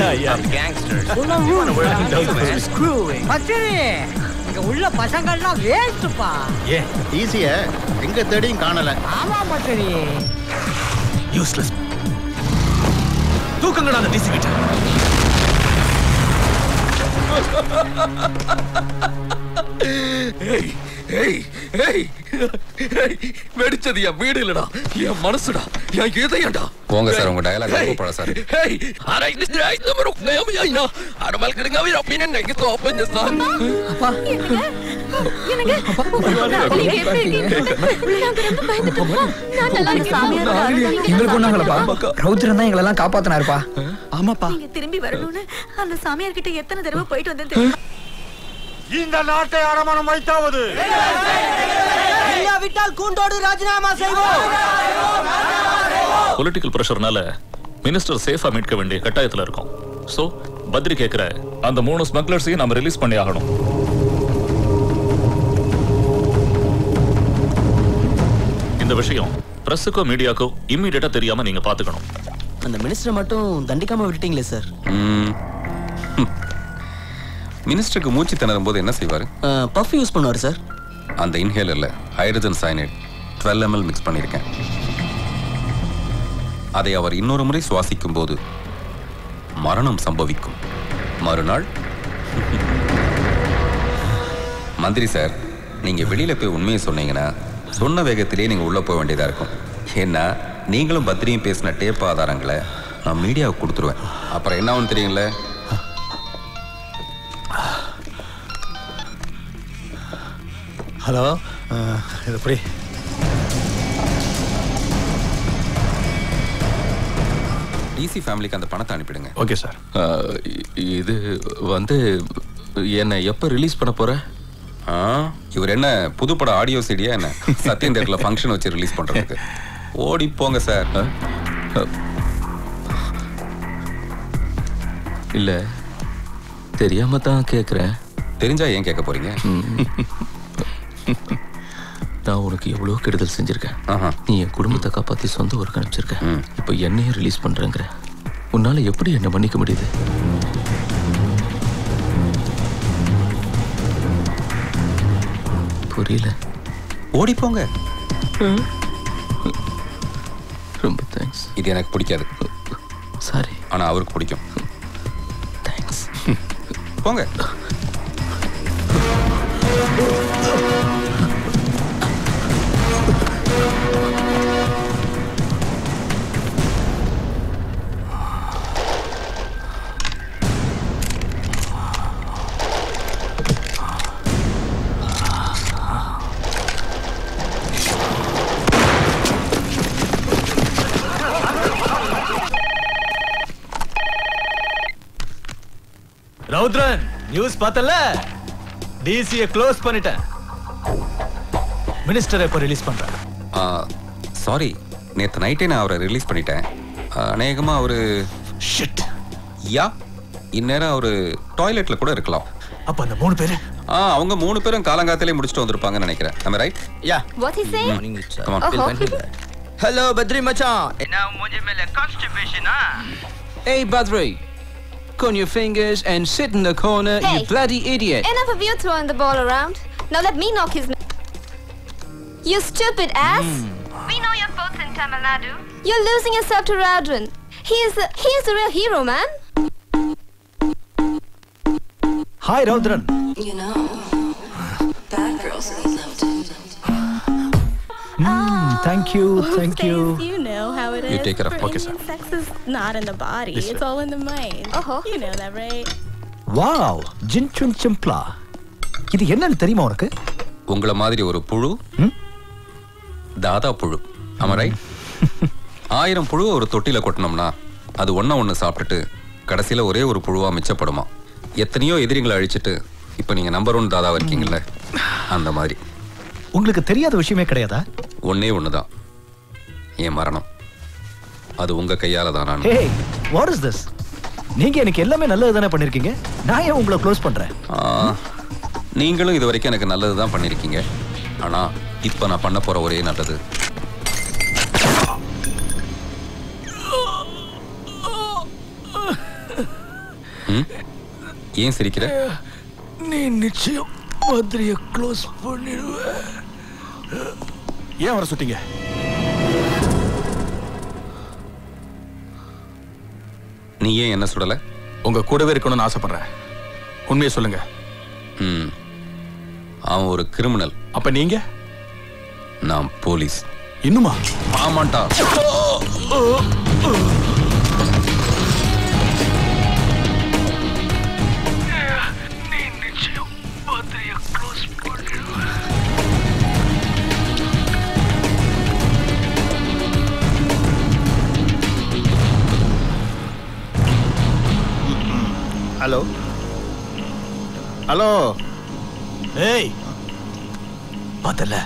Yeah, yeah. of gangsters. Screwing. பச்சரி இங்க உள்ள பசங்கள்லாம் வேஸ்ட்ப்பா Yeah. ஈஸிய எங்க தேடியும் காணல ஆமா பச்சரி Useless. தூக்குங்கடா அந்த டிசி கிட்ட ஏய் ஏய் ஏய் ஏய், வெடிச்சது என் வீடு இல்லடா என் மனசுடா என் இதயம்டா போங்க சார் உங்க டயலாக் ரொம்ப பழம் sir Hey, ara hindi na ay numero na yun ay na. Ara mal ka nga wira pinan na ito open niya sa. எங்களுக்கு ஒண்ணாங்களப்பா ரௌத்ரன் தான் எங்களெல்லாம் காப்பாத்தினாருப்பா ஆமாப்பா நீங்க திரும்பி வரணும்னு அந்த சாமியார் கிட்ட எத்தனை தடவை போயிட்டு வந்தேன் தெரியுமா? இந்த நாட்டை அடமானம் வைத்தாவது விட்டால் கூண்டோடு ராஜினாமா செய்வோம் பொலிட்டிக்கல் ப்ரெஷர்னால மினிஸ்டர் சேஃபா மீட்க வேண்டிய கட்டாயத்துல இருக்கோம் சோ பத்ரி கேக்குற அந்த மூணு ஸ்மக்லர்ஸையும் நம்ம ரிலீஸ் பண்ணி ஆகணும் இந்த விஷயம் பிரஸுக்கோ மீடியாக்கோ இம்மீடியட்டா தெரியாம நீங்க பாத்துக்கணும் அந்த மினிஸ்டர் மட்டும் தண்டிக்காம விட்டுட்டீங்களே சார் மினிஸ்டருக்கு மூச்சு திணறும் போது என்ன செய்வாரு பஃப் யூஸ் பண்ணுவார் சார் அந்த இன்ஹேலர்ல hydrogen cyanide twelve ML mix பண்ணியிருக்கேன் அதை அவர் இன்னொரு முறை சுவாசிக்கும் போது மரணம் சம்பவிக்கும் மறுநாள் மந்திரி சார் நீங்க வெளியில போய் உண்மையை சொன்னீங்கன்னா சொன்ன வேகத்திலே நீங்க உள்ள போக வேண்டியதா இருக்கும் ஏன்னா நீங்களும் பத்ரியும் பேசின டேப் ஆதாரங்களை நான் மீடியாவுக்கு கொடுத்துருவேன் அப்புறம் என்ன ஆகும் தெரியுங்களே ஹலோ இது எப்படி டிசி ஃபேமிலிக்கு அந்த பணத்தை அனுப்பிடுங்க ஓகே சார் இது வந்து என்னை எப்ப ரிலீஸ் பண்ண போற ஆ, இவர் என்ன புதுப்பட ஆடியோ சிடியா என்ன சத்யம் தேட்டர்ல ஃபங்க்ஷன் வச்சு ரிலீஸ் பண்றதுக்கு ஓடி போங்க சார் இல்ல தெரியாம தான் கேக்குறேன் தெரிஞ்சா ஏன் கேட்க போறீங்க நான் உனக்கு எவ்வளவு கெடுதல் செஞ்சிருக்கேன் ஆஹா. நீ என் குடும்பத்தை காப்பாத்தி சொந்த ஊருக்கு அனுப்பிச்சிருக்க இப்போ என்னையும் ரிலீஸ் பண்றேங்கிற உன்னால எப்படி என்ன மன்னிக்க முடியுது புரியல ஓடி போங்க ரொம்ப தேங்க்ஸ் இது எனக்கு பிடிக்காது சாரி ஆனா அவருக்கு பிடிக்கும் தேங்க்ஸ் போங்க ரௌத்ரன் நியூஸ் பார்த்தல டிசியை க்ளோஸ் பண்ணிட்டேன் மினிஸ்டரை எப்போ ரிலீஸ் பண்றேன் சாரி நேற்று நைட்டே நான் அவரை ரிலீஸ் பண்ணிட்டேன் அநேகமா அவரு ஷிட் யா இந்நேரம் அவரு டாய்லெட்ல கூட இருக்கலாம் அப்ப அந்த மூணு பேரு ஆ அவங்க மூணு பேரும் காலங்காத்திலே முடிச்சுட்டு வந்திருப்பாங்கன்னு நினைக்கிறேன் நம்ம right Yeah. What he saying? Morning, sir. Come on. We'll Uh-huh. continue that. Hello, Badri Machan. Now, mujhe mele constipation, huh? Hey, Badri. Con your fingers and sit in the corner, Hey. you bloody idiot. Enough of you throwing the ball around. Now let me knock his. You stupid ass! We know you're both in Tamil Nadu. You're losing yourself to Radran. He is the he is the real hero, man. Hi Raudran You know, bad girls need love too. Thank you thank you You know how it is. You take care of- For okay, sir. Indian Sex is not in the body. Yes, it's sir. all in the mind. Uh-huh. You know that, right? Wow ஜின்சுன் சிம்ப்ளா இது என்னன்னு தெரியுமா உனக்கு உங்களை மாதிரி ஒரு புழு தாதா புழு ஆமா ரைட் ஆயிரம் புழுவை ஒரு தொட்டில கொட்டினோம்னா அது ஒண்ண ஒண்ணு சாப்பிட்டுட்டு கடைசியில ஒரே ஒரு புழுவா மிச்சப்படுமா எத்தனையோ எதிரிகளை அழிச்சிட்டு இப்ப நீங்க நம்பர் ஒன் தாதாவா இருக்கீங்கல்ல அந்த மாதிரி உங்களுக்கு தெரியாத விஷயமே கிடையாதா ஒண்ணே ஒண்ணுதான் என் மரணம் அது உங்க கையால தான் நான் ஹே வாட் இஸ் திஸ் நீங்க எனக்கு எல்லாமே நல்லது தானே பண்ணிருக்கீங்க நான் ஏன் உங்களை க்ளோஸ் பண்றேன் ஆ, நீங்களும் இது வரைக்கும் எனக்கு நல்லது தான் பண்ணிருக்கீங்க ஆனா இப்ப நான் பண்ண போற ஒரே நல்லது ம்? ஏன் சிரிக்கிற நீ நிச்சயம் பத்ரிய க்ளோஸ் பண்ணிடுவ ஏன் வர சுட்டீங்க நீ ஏன் என்ன சுடல உங்க கூடவே இருக்கணும்னு ஆசைப்படுறேன் உண்மையை சொல்லுங்க ம் அவன் ஒரு கிரிமினல் அப்ப நீங்க நான் போலீஸ் இன்னுமா ஆமாண்டா நீ நிச்சயம் பத்ரிய க்ளோஸ் பண்ணிடுவ ஹலோ ஹலோ ஏய் பார்த்தல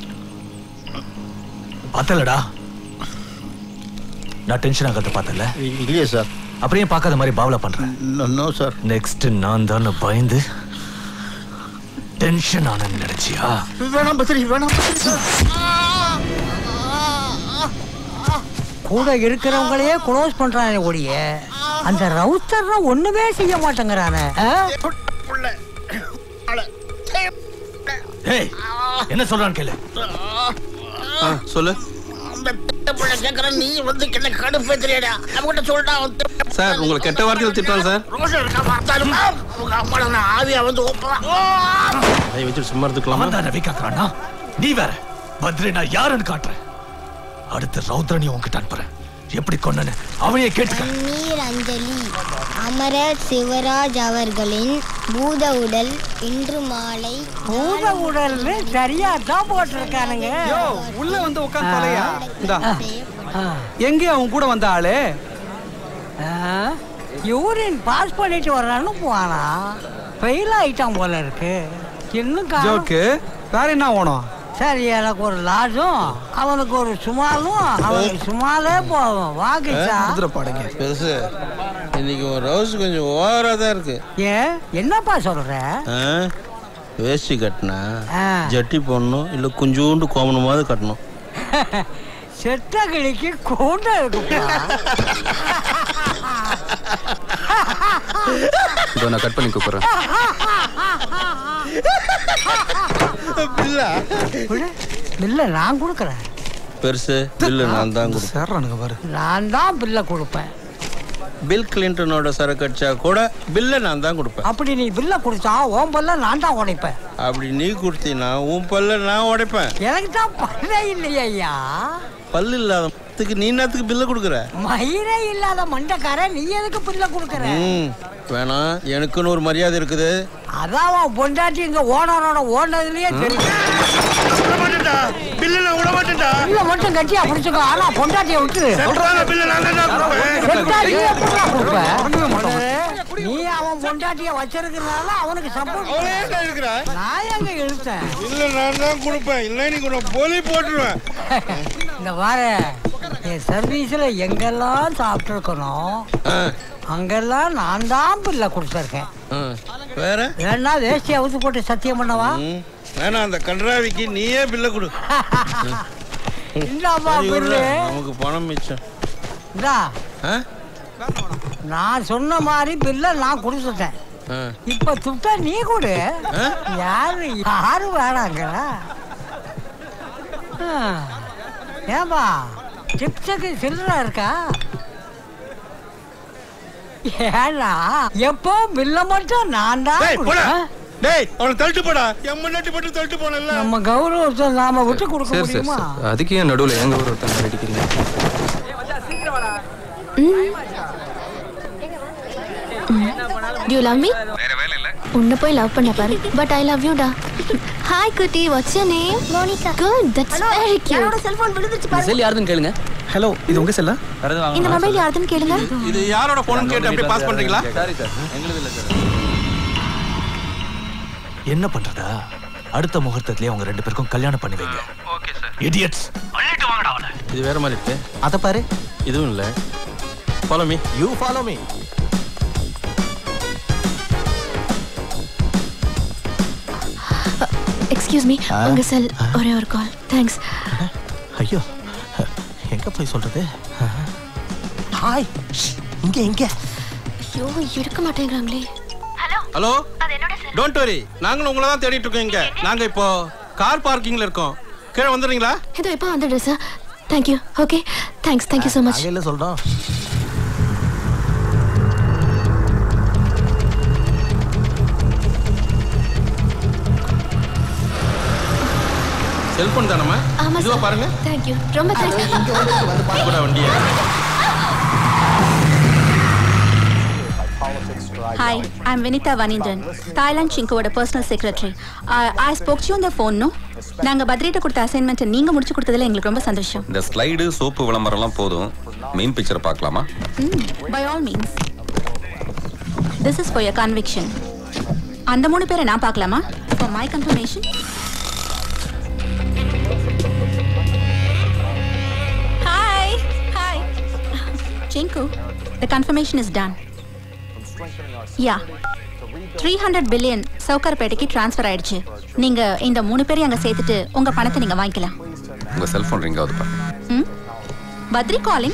பார்த்தலடா நான் டென்ஷன் ஆகிறத பார்த்தல இல்லையே சார் அப்படியே பார்க்காத மாதிரி பாவலா பண்றேன் நோ சார் நெக்ஸ்ட் நான் தான் பயந்து டென்ஷன் ஆனேன்னு நினைச்சியா வேணாம் பத்ரி வேணாம் கூட இருக்கிறவங்களையே க்ளோஸ் பண்றானே ஒழிய அந்த ரவுத்தர் ஒண்ணுமே செய்ய மாட்டேங்கிறானே ஆ? ஏய் என்ன சொல்றான்னு கேளு சொல்லு கேக்குறேன் நீ வந்து என்ன கடுப்பேத்துறியடா அவன்கிட்ட சொல்லிட்டா அவன் சார் உங்களை கெட்ட வார்த்தையில் திட்டுறான் சார் ரோஷன் இருக்கா பார்த்தாலும் உங்க அம்மா நான் ஆவியா வந்து ஒப்பலாம் அதை வச்சு சும்மா இருந்துக்கலாமா அவன் தானே விக்காக்குறானா நீ வேற பத்ரி நான் யாருன்னு காட்டுறேன் அடுத்த ரௌத்ரனி உன்கிட்ட அனுப்புறேன் எப்படி கொன்னனு அவனையே கேட்டுக்க நீர் அஞ்சலி அமரர் சிவராஜ் அவர்களின் பூத உடல் இன்று மாலை பூத உடல்னு சரியா தான் போட்டிருக்கானுங்க உள்ள வந்து உட்காந்து தலையா இந்தா எங்கே அவன் கூட வந்த ஆளு யூரின் பாஸ் பண்ணிட்டு வர்றான்னு போனா ஃபெயில் ஆயிட்டான் போல இருக்கு இன்னும் காணோம். ஜோக்கு வேற என்ன ஓணும் சரி எனக்கு ஒரு லாஜும் அவனுக்கு ஒரு சுமாலும் அவனுக்கு சுமாலே போகும் வாங்கிச்சா பாடுங்க பெருசு இன்னைக்கு உன் ரவுஸ் கொஞ்சம் ஓவரா தான் இருக்கு ஏன் என்னப்பா சொல்ற ஆ? வேஷ்டி கட்டினா ஆ. ஜட்டி போடணும் இல்ல கொஞ்சோண்டு கோமணமாவது கட்டணும் செட்ட கிளிக்கு கூட்டம் இருக்குப்பா இதோ நான் கட் பண்ணி கூப்பிடுறேன் பில்ல நான் கொடுக்குறேன் பெருசு பில்லு நான் தான் கொடுப்பேன் சேர்றானுங்க பாரு நான் தான் பில்ல கொடுப்பேன் பில் கிளின்டனோட சரக்கு அடிச்சா கூட பில்லை நான் தான் கொடுப்பேன் அப்படி நீ பில்ல கொடுத்தா ஓம் பல்ல நான் தான் உடைப்பேன் அப்படி நீ கொடுத்தீன்னா உன் பல்ல நான் உடைப்பேன் எனக்கு தான் பல்லே இல்லையா ஐயா பல்லு இல்லாததுக்கு நீ என்னத்துக்கு பில்ல கொடுக்குற மயிரே இல்லாத மண்டக்காரன் நீ எதுக்கு பில்ல கொடுக்குற ம் வேணாம் எனக்குன்னு ஒரு மரியாதை இருக்குது அதான் உன் பொண்டாட்டி இங்க ஓனரோட ஓனதுலயே தெரியும் பில்லு நான் விட மாட்டேன்டா பில்ல மட்டும் கட்டியா பிடிச்சுக்கோ ஆனா பொண்டாட்டிய விட்டு சொல்றாங்க பில்லு நான் தான் கொடுப்பேன் செத்தா நீ எப்படிடா கொடுப்ப? நீ அவன் பொண்டாட்டிய வச்சிருக்கிறதுனால அவனுக்கு சப்போர்ட் இருக்கிறா நான் எங்க இழுத்தேன் இல்ல நான் தான் கொடுப்பேன் இல்லை நீ கூட போலி போட்டுருவேன் இந்த பாரு என் சர்வீஸ்ல எங்கெல்லாம் சாப்பிட்டு இருக்கணும் அங்கெல்லாம் நான் தான் பில்ல கொடுத்துருக்கேன் வேற வேணா வேஷ்டி அவுத்து போட்டு சத்தியம் பண்ணவா ம், வேணாம் அந்த கன்றாவிக்கு நீயே பில்ல கொடு இந்தாப்பா சரி, விடுறா. பில்லு நமக்கு பணம் மிச்சம் இந்தா ஆ? நான் சொன்ன மாதிரி பில்ல நான் கொடுத்துட்டேன் ஆ. இப்ப துட்டா நீ கொடு யாரு யாரு வேணாங்களா ஆ. ஏன்பா டிப்ஸுக்கு சில்லற இருக்கா ஏன்னா எப்போ பில்ல மட்டும் நான் தான் டேய், போடா. கொடுப்பேன். டேய் அவனை தள்ளிட்டு போடா என் முன்னாடி போட்டு தள்ளிட்டு போனல நம்ம கௌரவத்தை நாம விட்டு கொடுக்க சரி சரி முடியுமா சரி அதுக்கு ஏன் நடுவில் எங்க ஒரு ஒருத்தங்க அடிக்கிறீங்க Do you love me? உன்னை போய் லவ் பண்ண பாரு பட் ஐ லவ் யூ டா ஹாய் குட்டி what's your name Monica good that's very cute cellphone விழுந்துச்சு செல் யாருதுன்னு கேளுங்க ஹலோ இது உங்க செல்லா இந்த மொபைல் யாருதுன்னு கேளுங்க இது யாரோட போன் கேட்டு அப்படியே பாஸ் பண்றீங்களா சாரி சார் எங்களுது இல்லை சார் என்ன பண்றதா அடுத்த முகூர்த்தத்திலே அவங்க ரெண்டு பேருக்கும் கல்யாணம் பண்ணி வைங்க இடியட்ஸ் இது வேற மாதிரி இருக்கு அத பாரு இதுவும் இல்ல follow me you follow me excuse me உங்க செல் ஒரே ஒரு கால் தேங்க்ஸ் ஐயோ எங்க போய் சொல்றது ஹாய் இங்க இங்க ஐயோ எடுக்க மாட்டேங்கிறாங்களே ஹலோ டோன்ட் வரி நாங்களும் உங்களை தான் தேடிட்டு இருக்கோம் இங்க நாங்க இப்போ கார் பார்க்கிங்ல இருக்கோம் கீழே வந்துடுறீங்களா இதோ இப்போ வந்துடுறேன் sir thank you okay thanks thank you so much இல்ல சொல்றோம் செல்போன் தானம்மா ஆமா இதுவா சார் பாருங்க தேங்க்யூ ரொம்ப தேங்க்ஸ் கூட வண்டியை Hi, I'm Vinita Vanindran, Thailand Chinkoவோட personal secretary. Uh, I spoke to you on the phone, no? நாங்க பத்ரிட்ட கொடுத்த அசைன்மெண்ட் நீங்க முடிச்சு கொடுத்ததுல எங்களுக்கு ரொம்ப சந்தோஷம் இந்த ஸ்லைடு சோப்பு விளம்பரம்லாம் போதும் மெயின் பிக்சரை பார்க்கலாமா by all means this is for your conviction அந்த மூணு பேரை நான் பார்க்கலாமா for my confirmation hi hi சிங்கு the confirmation is done yeah three hundred billion சவுகார்பேட்டைக்கு ட்ரான்ஸ்ஃபர் ஆயிடுச்சு நீங்க இந்த மூணு பேரையும் அங்க சேர்த்துட்டு உங்க பணத்தை நீங்க வாங்கிக்கலாம் உங்க செல்போன் ரிங் ஆகுது பாருங்க ம் பத்ரி காலிங்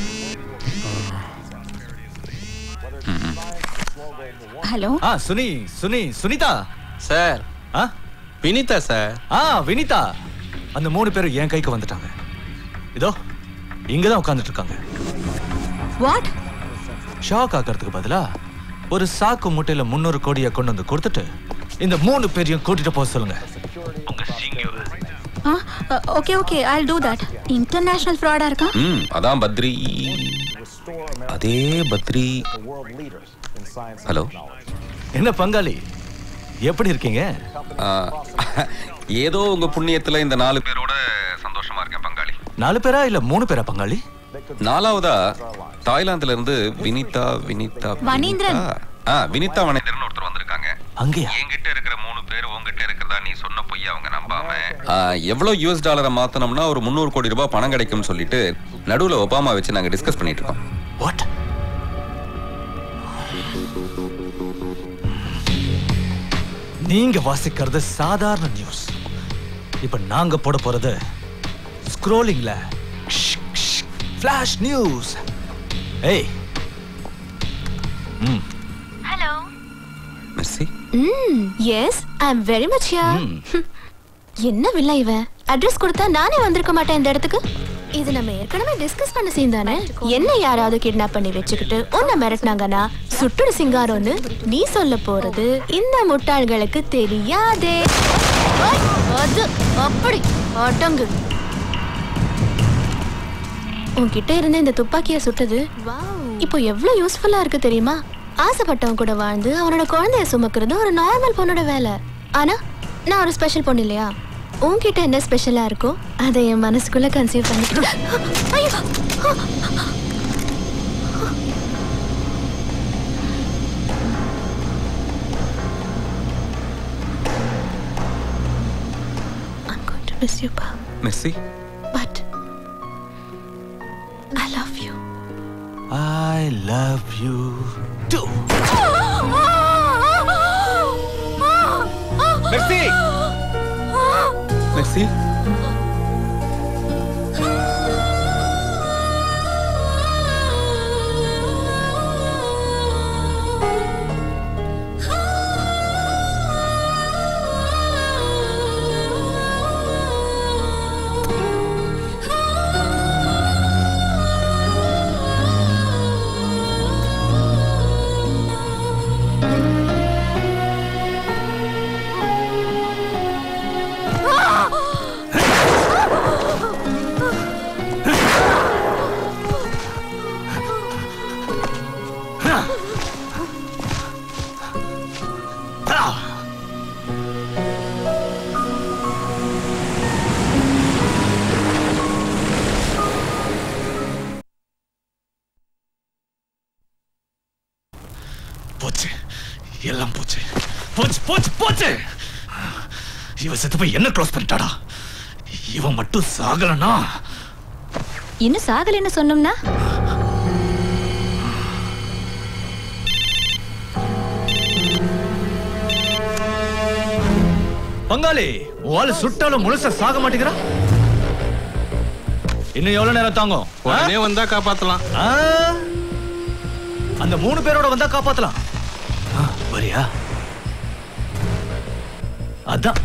ஹலோ ஆ சுனி சுனி சுனிதா சார் ஆ வினிதா சார் ஆ வினிதா அந்த மூணு பேரும் என் கைக்கு வந்துட்டாங்க இதோ இங்க தான் உட்கார்ந்துட்டு இருக்காங்க வாட் ஷாக் ஆக்கிறதுக்கு பதிலா ஒரு சாக்கு மூட்டையில முந்நூறு கோடியை கொண்டு வந்து கொடுத்துட்டு இந்த மூணு பேரையும் கூட்டிட்டு போக சொல்லுங்க okay okay I do that international ஃப்ராடா இருக்கா ம் அதான் பத்ரி அதே பத்ரி ஹலோ என்ன பங்காளி எப்படி இருக்கீங்க ஏதோ உங்க புண்ணியத்துல இந்த நாலு பேரோட சந்தோஷமா இருக்கேன் பங்காளி நாலு பேரா இல்ல மூணு பேரா பங்காளி நாலாவதா தாய்லாந்துல இருந்து வினிதா வினிதா வனீந்திரன். வினிதா. ஆ வினிதா வனேந்திரன் ஒருத்தர் வந்திருக்காங்க அங்கேயா என்கிட்ட இருக்கிற மூணு பேர் உங்ககிட்ட இருக்கிறதா நீ சொன்ன பொய்ய அவங்க நம்பாம ஆ, எவ்வளவு யூஎஸ் டாலரை மாத்தனோம்னா ஒரு முந்நூறு கோடி ரூபாய் பணம் கிடைக்கும்னு சொல்லிட்டு நடுவுல ஒபாமா வச்சு நாங்க டிஸ்கஸ் பண்ணிட்டு இருக்கோம் வாட் நீங்க வாசிக்கிறது சாதாரண நியூஸ் இப்ப நாங்க போட போறது ஸ்க்ரோலிங்ல ஃபிளாஷ் நியூஸ் ஏய் ம் ஹலோ மெர்சி ம் yes I am very much here என்ன வில்ல இவன் அட்ரஸ் கொடுத்தா நானே வந்திருக்க மாட்டேன் இந்த இடத்துக்கு இது நம்ம ஏற்கனவே டிஸ்கஸ் பண்ண சீன் தானே என்ன யாராவது கிட்னாப் பண்ணி வச்சுக்கிட்டு உன்னை மிரட்டினாங்கன்னா சுட்டுடு சிங்காரம்னு நீ சொல்ல போறது இந்த முட்டாள்களுக்கு தெரியாதே ஓய், அது அப்படி அடங்கு உன்கிட்ட இருந்த இந்த துப்பாக்கிய சுட்டது இப்போ எவ்வளவு யூஸ்ஃபுல்லா இருக்கு தெரியுமா ஆசைப்பட்டவன் கூட வாழ்ந்து அவனோட குழந்தைய சுமக்கிறது ஒரு நார்மல் பொண்ணோட வேலை ஆனா நான் ஒரு ஸ்பெஷல் பொண்ணு இல்லையா உன்கிட்ட என்ன ஸ்பெஷலா இருக்கோ அதை என் மனசுக்குள்ள கன்சீவ் பண்ணி ஐயோ I'm going to miss you, Pa. Mercy But I love you. I love you too. Mercy Mercy போச்சு எல்லாம் போச்சு போச்சு போச்சு போச்சு இவன் செத்து போய் என்ன க்ளோஸ் பண்ணிட்டாடா இவன் மட்டும் சாகலனா இன்னும் சாகலைன்னு சொன்னோம்னா பங்காளி உன் சுட்டாலும் முழுசா சாக மாட்டேங்கிறா இன்னும் எவ்வளவு நேரம் தாங்கும் உடனே வந்தா காப்பாத்தலாம் ஆ? அந்த மூணு பேரோட வந்தா காப்பாத்தலாம் ஆ, வரியா அதான்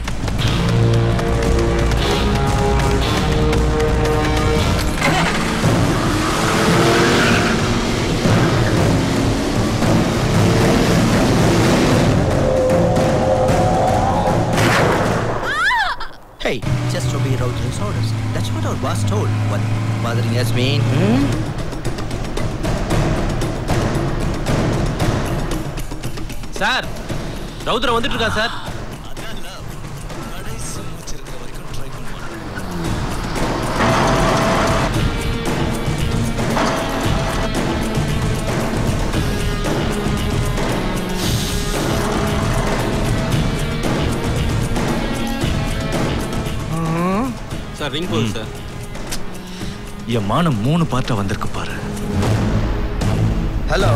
Hey, just obey Raudra's orders. That's what our boss told. What bothering us mean? Sir Raudra வந்துட்டு இருக்கா சார் சார் ரிங் போகுது சார் என் மானம் மூணு பார்ட்டா வந்திருக்கு பாரு ஹலோ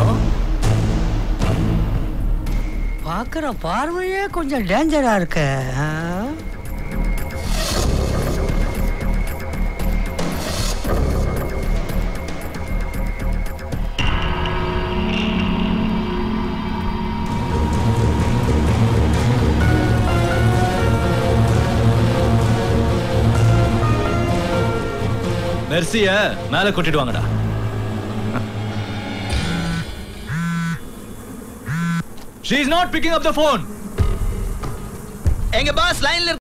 பார்க்குற பார்வையே கொஞ்சம் டேஞ்சரா இருக்கு ஆ? மெர்சிய மேல கூட்டிட்டு வாங்கடா She is not picking up the phone. எங்க பாஸ் லைன்ல